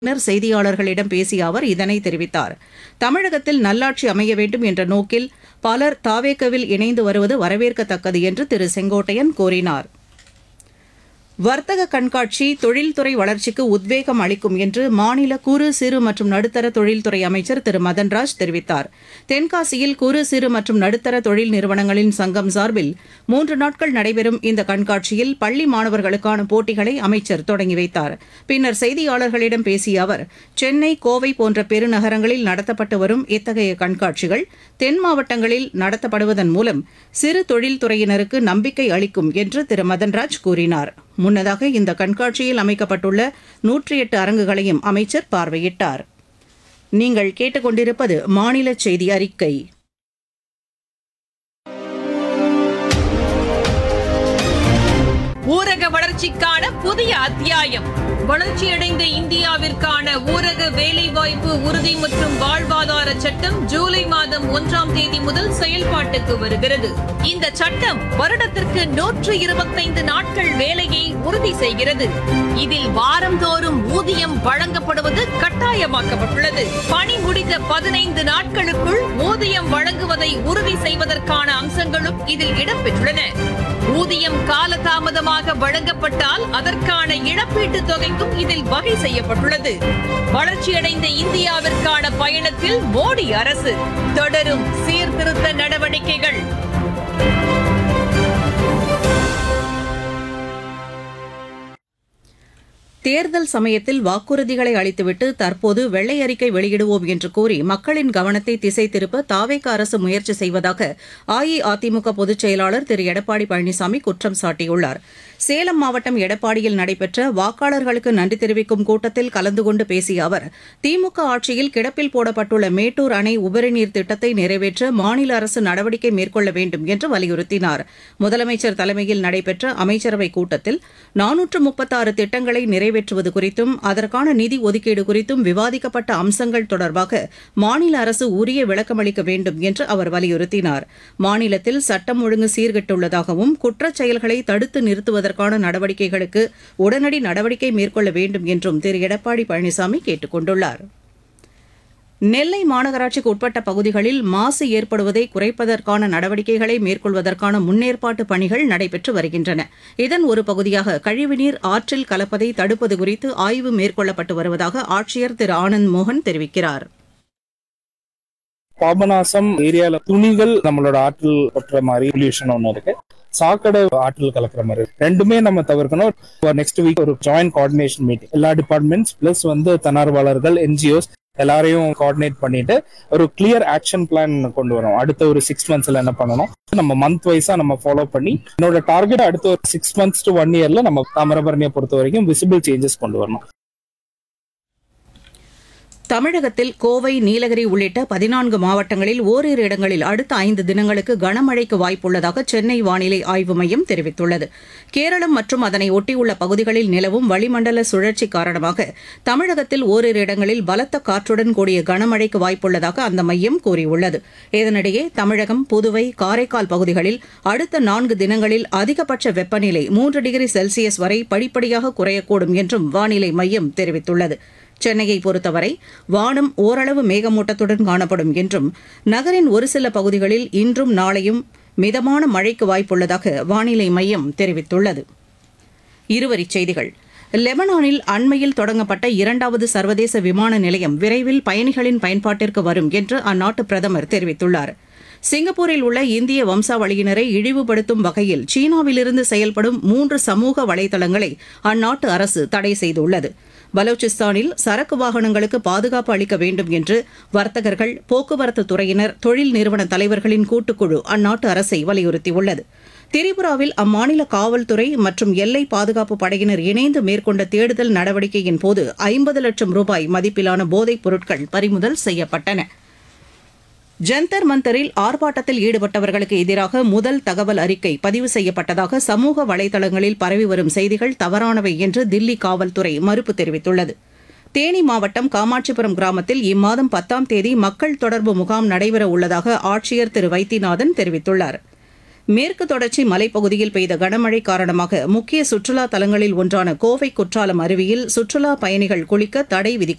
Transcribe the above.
பின்னர் செய்தியாளர்களிடம் பேசிய அவர் இதனை தெரிவித்தார் தமிழகத்தில் நல்லாட்சி அமைய வேண்டும் என்ற நோக்கில் பலர் தாவேக்கவில் இணைந்து வருவது வரவேற்கத்தக்கது என்று திரு செங்கோட்டையன் கூறினார் வர்த்தக கண்காட்சி தொழில்துறை வளர்ச்சிக்கு உத்வேகம் அளிக்கும் என்று மாநில குறு சிறு மற்றும் நடுத்தர தொழில்துறை அமைச்சர் திரு மதன்ராஜ் தெரிவித்தார் தென்காசியில் குறு சிறு மற்றும் நடுத்தர தொழில் நிறுவனங்களின் சங்கம் சார்பில் மூன்று நாட்கள் நடைபெறும் இந்த கண்காட்சியில் பள்ளி மாணவர்களுக்கான போட்டிகளை அமைச்சர் தொடங்கி வைத்தார் பின்னர் செய்தியாளர்களிடம் பேசிய அவர் சென்னை கோவை போன்ற பெருநகரங்களில் நடத்தப்பட்டு வரும் இத்தகைய கண்காட்சிகள் தென் மாவட்டங்களில் நடத்தப்படுவதன் மூலம் சிறு தொழில்துறையினருக்கு நம்பிக்கை அளிக்கும் என்று திரு மதன்ராஜ் கூறினார் முன்னதாக இந்த கண்காட்சியில் அமைக்கப்பட்டுள்ள நூற்றி எட்டு அரங்குகளையும் அமைச்சர் பார்வையிட்டார் நீங்கள் கேட்டுக்கொண்டிருப்பது மாநில செய்தி அறிக்கை ஊரக வளர்ச்சிக்கான புதிய அத்தியாயம் வளர்ச்சியடைந்த இந்தியாவிற்கான ஊரக வேலைவாய்ப்பு உறுதி மற்றும் வாழ்வாதார சட்டம் ஜூலை மாதம் ஒன்றாம் தேதி முதல் செயல்பாட்டுக்கு வருகிறது இந்த சட்டம் வருடத்திற்கு நூற்று இருபத்தைந்து நாட்கள் வேலையை உறுதி செய்கிறது இதில் வாரந்தோறும் ஊதியம் வழங்கப்படுவது கட்டாயமாக்கப்பட்டுள்ளது பணி முடிந்த பதினைந்து நாட்களுக்குள் ஊதியம் வழங்குவதை உறுதி செய்வதற்கான அம்சங்களும் இதில் இடம்பெற்றுள்ளன ஊதியம் காலதாமதமாக வழங்கப்பட்டால் அதற்கான இழப்பீட்டுத் தொகைக்கும் இதில் வகை செய்யப்பட்டுள்ளது வளர்ச்சியடைந்த இந்தியாவிற்கான பயணத்தில் மோடி அரசு தொடரும் சீர்திருத்த நடவடிக்கைகள் தேர்தல் சமயத்தில் வாக்குறுதிகளை அளித்துவிட்டு தற்போது வெள்ளை அறிக்கை வெளியிடுவோம் என்று கூறி மக்களின் கவனத்தை திசை திருப்ப தாவேக அரசு முயற்சி செய்வதாக அஇஅதிமுக பொதுச் செயலாளர் திரு எடப்பாடி பழனிசாமி குற்றம் சாட்டியுள்ளார் சேலம் மாவட்டம் எடப்பாடியில் நடைபெற்ற வாக்காளர்களுக்கு நன்றி தெரிவிக்கும் கூட்டத்தில் கலந்து கொண்டு பேசிய அவர் திமுக ஆட்சியில் கிடப்பில் போடப்பட்டுள்ள மேட்டூர் அணை உபரிநீர் திட்டத்தை நிறைவேற்ற மாநில அரசு நடவடிக்கை மேற்கொள்ள வேண்டும் என்று வலியுறுத்தினார் முதலமைச்சர் தலைமையில் நடைபெற்ற அமைச்சரவைக் கூட்டத்தில் நானூற்று முப்பத்தாறு திட்டங்களை நிறைவேற்றுவது குறித்தும் அதற்கான நிதி ஒதுக்கீடு குறித்தும் விவாதிக்கப்பட்ட அம்சங்கள் தொடர்பாக மாநில அரசு உரிய விளக்கமளிக்க வேண்டும் என்று அவர் வலியுறுத்தினார் மாநிலத்தில் சட்டம் ஒழுங்கு சீர்கெட்டுள்ளதாகவும் குற்றச் செயல்களை தடுத்து நிறுத்துவதற்கான நடவடிக்கைகளுக்கு உடனடி நடவடிக்கை மேற்கொள்ள வேண்டும் என்றும் திரு எடப்பாடி பழனிசாமி கேட்டுக் கொண்டுள்ளார் நெல்லை மாநகராட்சிக்கு உட்பட்ட பகுதிகளில் மாசு ஏற்படுவதை குறைப்பதற்கான நடவடிக்கைகளை மேற்கொள்வதற்கான முன்னேற்பாட்டு பணிகள் நடைபெற்று வருகின்றன இதன் ஒரு பகுதியாக கழிவுநீர் ஆற்றில் கலப்பதை தடுப்பது குறித்து ஆய்வு மேற்கொள்ளப்பட்டு வருவதாக ஆட்சியர் திரு ஆனந்த் மோகன் தெரிவிக்கிறார் பாபநாசம் ஏரியால துணிகள் நம்மளோட ஆற்றில் கொட்டுற மாதிரி பொல்யூஷன் ஒன்று இருக்கு சாக்கடை ஆற்றில் கலக்கிற மாதிரி இருக்கு. ரெண்டுமே நம்ம தவிர்க்கணும் நெக்ஸ்ட் வீக் ஒரு ஜாயிண்ட் கோஆர்டினேஷன் மீட்டிங் எல்லா டிபார்ட்மெண்ட்ஸ் பிளஸ் வந்து தன்னார்வலர்கள் என்ஜிஓஸ் எல்லாரையும் கோஆர்டினேட் பண்ணிட்டு ஒரு கிளியர் ஆக்ஷன் பிளான் கொண்டு வரோம் அடுத்த ஒரு சிக்ஸ் மந்த்ஸ்ல என்ன பண்ணணும் நம்ம மந்த் வைஸா நம்ம ஃபாலோ பண்ணி என்னோட டார்கெட் அடுத்த ஒரு சிக்ஸ் மந்த்ஸ் டு ஒன் இயர்ல நம்ம தாமிரபரணியை பொறுத்த வரைக்கும் விசிபிள் சேஞ்சஸ் கொண்டு வரணும் தமிழகத்தில் கோவை நீலகிரி உள்ளிட்ட பதினான்கு மாவட்டங்களில் ஓரிரு இடங்களில் அடுத்த ஐந்து தினங்களுக்கு கனமழைக்கு வாய்ப்புள்ளதாக சென்னை வானிலை ஆய்வு மையம் தெரிவித்துள்ளது கேரளம் மற்றும் அதனை ஒட்டியுள்ள பகுதிகளில் நிலவும் வளிமண்டல சுழற்சி காரணமாக தமிழகத்தில் ஓரிரு இடங்களில் பலத்த காற்றுடன் கூடிய கனமழைக்கு வாய்ப்புள்ளதாக அந்த மையம் கூறியுள்ளது இதனிடையே தமிழகம் புதுவை காரைக்கால் பகுதிகளில் அடுத்த நான்கு தினங்களில் அதிகபட்ச வெப்பநிலை மூன்று டிகிரி செல்சியஸ் வரை படிப்படியாக குறையக்கூடும் என்றும் வானிலை மையம் தெரிவித்துள்ளது சென்னையை பொறுத்தவரை வானம் ஓரளவு மேகமூட்டத்துடன் காணப்படும் என்றும் நகரின் ஒரு சில பகுதிகளில் இன்றும் நாளையும் மிதமான மழைக்கு வாய்ப்புள்ளதாக வானிலை மையம் தெரிவித்துள்ளது இருவரிச் செய்திகள் லெபனானில் அண்மையில் தொடங்கப்பட்ட இரண்டாவது சர்வதேச விமான நிலையம் விரைவில் பயணிகளின் பயன்பாட்டிற்கு வரும் என்று அந்நாட்டு பிரதமர் தெரிவித்துள்ளார் சிங்கப்பூரில் உள்ள இந்திய வம்சாவளியினரை இழிவுபடுத்தும் வகையில் சீனாவிலிருந்து செயல்படும் மூன்று சமூக வலைதளங்களை அந்நாட்டு அரசு தடை செய்துள்ளது பலோச்சிஸ்தானில் சரக்கு வாகனங்களுக்கு பாதுகாப்பு அளிக்க வேண்டும் என்று வர்த்தகர்கள் போக்குவரத்து துறையினர் தொழில் நிறுவன தலைவர்களின் கூட்டுக்குழு அந்நாட்டு அரசை வலியுறுத்தியுள்ளது திரிபுராவில் அம்மாநில காவல்துறை மற்றும் எல்லை பாதுகாப்பு படையினர் இணைந்து மேற்கொண்ட தேடுதல் நடவடிக்கையின் போது ஐம்பது லட்சம் ரூபாய் மதிப்பிலான போதைப் பொருட்கள் பறிமுதல் செய்யப்பட்டன ஜந்தர் மந்தரில் ஆர்ப்பாட்டத்தில் ஈடுபட்டவர்களுக்கு எதிராக முதல் தகவல் அறிக்கை பதிவு செய்யப்பட்டதாக சமூக வலைதளங்களில் பரவி வரும் செய்திகள் தவறானவை என்று தில்லி காவல்துறை மறுப்பு தெரிவித்துள்ளது தேனி மாவட்டம் காமாட்சிபுரம் கிராமத்தில் இம்மாதம் பத்தாம் தேதி மக்கள் தொடர்பு முகாம் நடைபெற உள்ளதாக ஆட்சியர் திரு வைத்தியநாதன் தெரிவித்துள்ளார் மேற்கு தொடர்ச்சி மலைப்பகுதியில் பெய்த கனமழை காரணமாக முக்கிய சுற்றுலா தலங்களில் ஒன்றான கோவை குற்றாலம் அருவியில் சுற்றுலா பயணிகள் குளிக்க தடை விதிக்கப்பட்டுள்ளது